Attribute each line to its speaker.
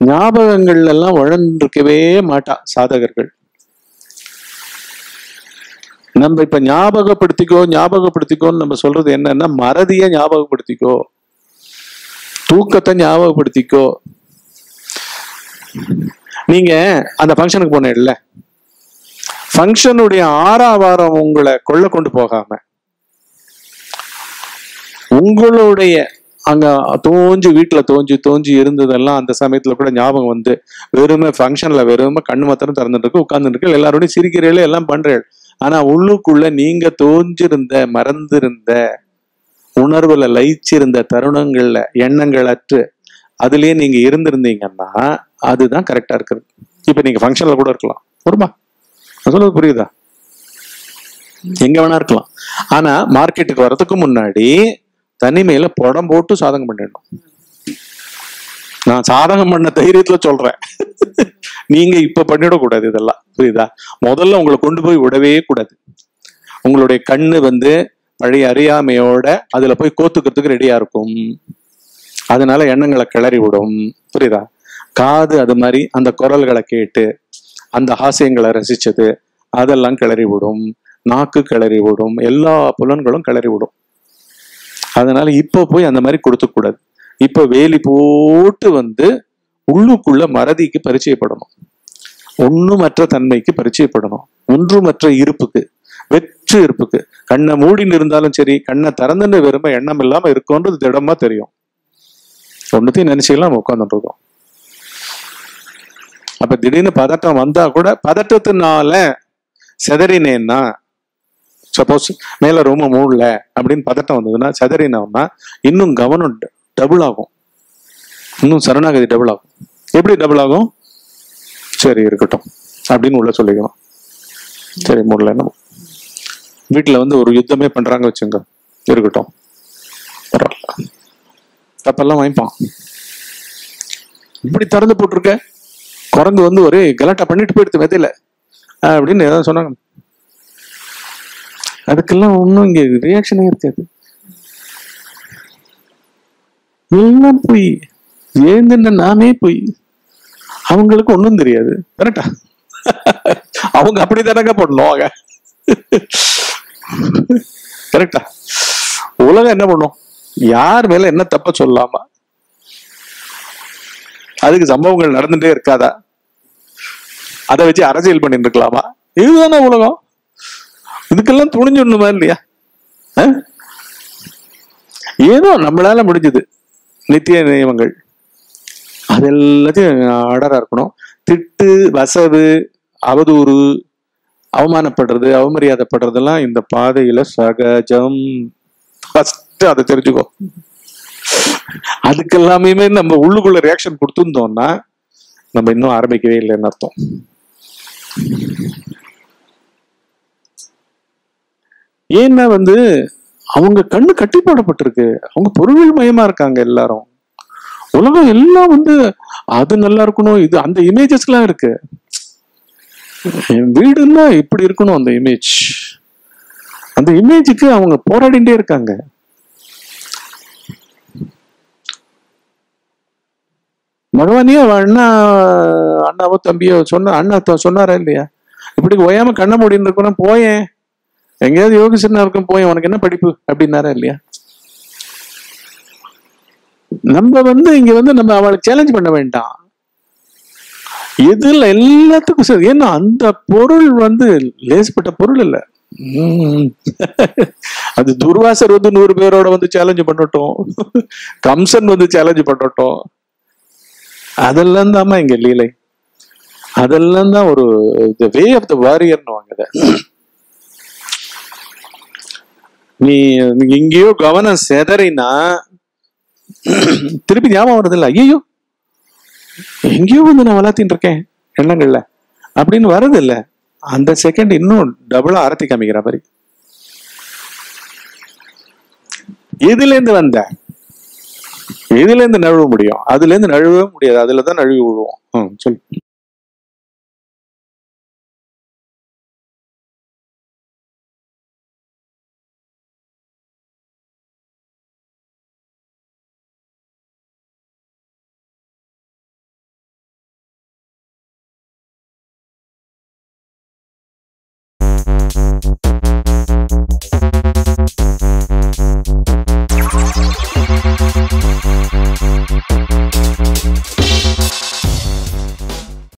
Speaker 1: ஞாபகங்கள் எல்லாம் உழந்திருக்கவே மாட்டா சாதகர்கள் நம்ம இப்ப ஞாபகப்படுத்திக்கோ ஞாபகப்படுத்திக்கோன்னு நம்ம சொல்றது என்னன்னா மறதிய ஞாபகப்படுத்திக்கோ தூக்கத்தை ஞாபகப்படுத்திக்கோ நீங்க அந்த ஃபங்க்ஷனுக்கு போனேன்ல ஃபங்க்ஷனுடைய ஆறாவாரம் உங்களை கொள்ள கொண்டு போகாம உங்களுடைய அங்க தோஞ்சு வீட்டுல தோஞ்சு தோஞ்சு இருந்ததெல்லாம் அந்த சமயத்துல கூட ஞாபகம் வந்து வெறுமை ஃபங்க்ஷன்ல வெறுமை கண்ணு மாத்திரம் திறந்துட்டு இருக்கு உட்கார்ந்துட்டு இருக்கு எல்லாரோடையும் சிரிக்கிறீர்கள் எல்லாம் பண்றீர்கள் ஆனா உள்ளுக்குள்ள நீங்க தோஞ்சிருந்த மறந்திருந்த உணர்வுல லயிச்சிருந்த தருணங்கள்ல எண்ணங்கள் அற்று அதுலயே நீங்க இருந்திருந்தீங்கன்னா அதுதான் கரெக்டா இருக்குது இப்ப நீங்க ஃபங்க்ஷன்ல கூட இருக்கலாம் வருமா நான் சொல்றது புரியுதா எங்க வேணா இருக்கலாம் ஆனா மார்க்கெட்டுக்கு வர்றதுக்கு முன்னாடி தனிமையில புடம் போட்டு சாதகம் பண்ணிடணும் நான் சாதகம் பண்ண தைரியத்துல சொல்றேன் நீங்க இப்ப பண்ணிடக்கூடாது இதெல்லாம் புரியுதா முதல்ல உங்களை கொண்டு போய் விடவே கூடாது உங்களுடைய கண்ணு வந்து பழைய அறியாமையோட அதுல போய் கோத்துக்கிறதுக்கு ரெடியா இருக்கும் அதனால எண்ணங்களை கிளறி விடும் புரியுதா காது அது மாதிரி அந்த குரல்களை கேட்டு அந்த ஹாஸ்யங்களை ரசிச்சது அதெல்லாம் கிளறி விடும் நாக்கு கிளறி விடும் எல்லா புலன்களும் கிளறி விடும் அதனால இப்போ போய் அந்த மாதிரி கொடுக்க கூடாது இப்போ வேலி போட்டு வந்து உள்ளுக்குள்ள மறதிக்கு பரிச்சயப்படணும் ஒண்ணுமற்ற தன்மைக்கு பரிச்சயப்படணும் ஒன்றுமற்ற இருப்புக்கு வெற்று இருப்புக்கு கண்ணை மூடின்னு இருந்தாலும் சரி கண்ணை திறந்துன்னு வெறுமை எண்ணம் இல்லாம இருக்கும்ன்றது திடமா தெரியும் ஒண்ணுத்தையும் நினைச்சுக்கலாம் நம்ம உட்காந்துட்டு இருக்கோம் அப்ப திடீர்னு பதட்டம் வந்தா கூட பதட்டத்தினால செதறினேன்னா சப்போஸ் மேல ரூம மூடல அப்படின்னு பதட்டம் வந்ததுன்னா செதறினோம்னா இன்னும் கவனம் டபுள் ஆகும் இன்னும் சரணாகதி டபுள் ஆகும் எப்படி டபுள் ஆகும் சரி இருக்கட்டும் அப்படின்னு உள்ள சொல்லிக்கணும் சரி மூடல வீட்டுல வந்து ஒரு யுத்தமே பண்றாங்க வச்சுங்க இருக்கட்டும் பரவாயில்ல தப்பெல்லாம் வாங்கிப்பான் இப்படி திறந்து போட்டிருக்க குரங்கு வந்து ஒரே கலாட்டா பண்ணிட்டு போயிடுது விதையில அப்படின்னு ஏதாவது சொன்னாங்க அதுக்கெல்லாம் ஒன்றும் இங்க ரியாக்ஷனே இருக்காது எல்லாம் போய் ஏந்துன நாமே போய் அவங்களுக்கு ஒன்றும் தெரியாது கரெக்டா அவங்க அப்படித்தானங்க பண்ணுவாங்க கரெக்டா உலகம் என்ன பண்ணும் யார் மேல என்ன தப்ப சொல்லாம அதுக்கு சம்பவங்கள் நடந்துட்டே இருக்காதா அதை வச்சு அரசியல் பண்ணிட்டு இருக்கலாமா இதுதானே உலகம் இதுக்கெல்லாம் துணிஞ்சிடணுமா இல்லையா அஹ்? ஏதோ நம்மளால முடிஞ்சது நித்திய நியமங்கள் அது எல்லாத்தையும் அடரா இருக்கணும் திட்டு வசவு அவதூறு அவமானப்படுறது அவமரியாதைப்படுறதெல்லாம் இந்த பாதையில சகஜம் ஃபர்ஸ்ட் அதை தெரிஞ்சுக்கோ அதுக்கெல்லாமே நம்ம உள்ளுக்குள்ள ரியாக்ஷன் கொடுத்துருந்தோம்னா நம்ம இன்னும் ஆரம்பிக்கவே இல்லைன்னு அர்த்தம் ஏன்னா வந்து அவங்க கண்ணு கட்டி போடப்பட்டிருக்கு அவங்க பொருள் மயமா இருக்காங்க எல்லாரும் உலகம் எல்லாம் வந்து அது நல்லா இருக்கணும் இது அந்த இமேஜஸ்லாம் இருக்கு என் வீடுன்னா இப்படி இருக்கணும் அந்த இமேஜ் அந்த இமேஜுக்கு அவங்க போராடிட்டே இருக்காங்க பகவானே அவ அண்ணா அண்ணாவோ தம்பியோ சொன்ன அண்ணா த- சொன்னாரா இல்லையா இப்படி ஓயாம கண்ண மூடின்னு இருக்கணும் போயேன் எங்கேயாவது யோகிசனா இருக்கும் போய் உனக்கு என்ன படிப்பு அப்படின்னாரா இல்லையா நம்ம வந்து இங்க வந்து நம்ம அவளை சேலஞ்ச் பண்ண வேண்டாம் இதுல எல்லாத்துக்கும் சரி ஏன்னா அந்த பொருள் வந்து லேசப்பட்ட பொருள் இல்ல உம். அது துர்வாசர் வந்து நூறு பேரோட வந்து சேலஞ்ச் பண்ணட்டும் கம்சன் வந்து சேலஞ்ச் பண்ணட்டும் அதெல்லாம் தாம்மா இங்க லீலை அதெல்லாம் தான் ஒரு வே ஆஃப் த வாரியர்னு வாங்குத நீ நீ எங்கேயோ கவனம் செதறினா திருப்பி ஞாபகம் வருது இல்ல ஐயோ எங்கேயோ வந்து நான் வளர்த்தின்னு இருக்கேன் எண்ணங்கள்ல அப்படின்னு வருது இல்ல அந்த செகண்ட் இன்னும் டபுளா ஆரத்தி காமிக்கிற மாதிரி எதுல இருந்து வந்த எதுல இருந்து நழுவ முடியும் அதுல இருந்து நழுவவே முடியாது அதுல தான் நழுவி விழுவோம் ம், சொல்லு